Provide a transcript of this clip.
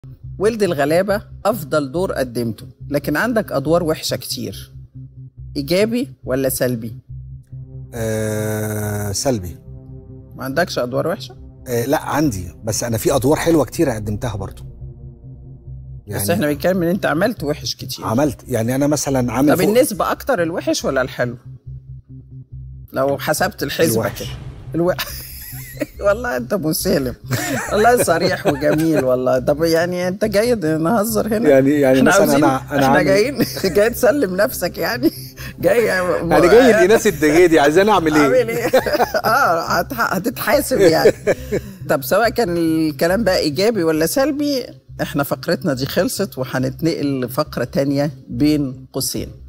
ولد الغلابة أفضل دور قدمته لكن عندك أدوار وحشة كتير إيجابي ولا سلبي؟ آه سلبي ما عندكش أدوار وحشة؟ آه لا عندي بس انا في ادوار حلوه كتير قدمتها برضو بس احنا بنتكلم ان انت عملت وحش كتير عملت يعني انا مثلا عامل طب فوق- النسبة أكتر الوحش ولا الحلو؟ لو حسبت الحسبة الوحش. كده الو... والله انت مسالم والله صريح وجميل والله طب يعني انت جاي نهزر هنا يعني يعني احنا مثلا عاوزين انا انا احنا عامل- جايين جاي تسلم نفسك يعني جاي يعني جاي الايناس الدجادي عايزين اعمل ايه؟ عامل ايه؟ اه هتح- هتتحاسب يعني طب سواء كان الكلام بقى ايجابي ولا سلبي احنا فقرتنا دي خلصت وهنتنقل لفقره تانية بين قوسين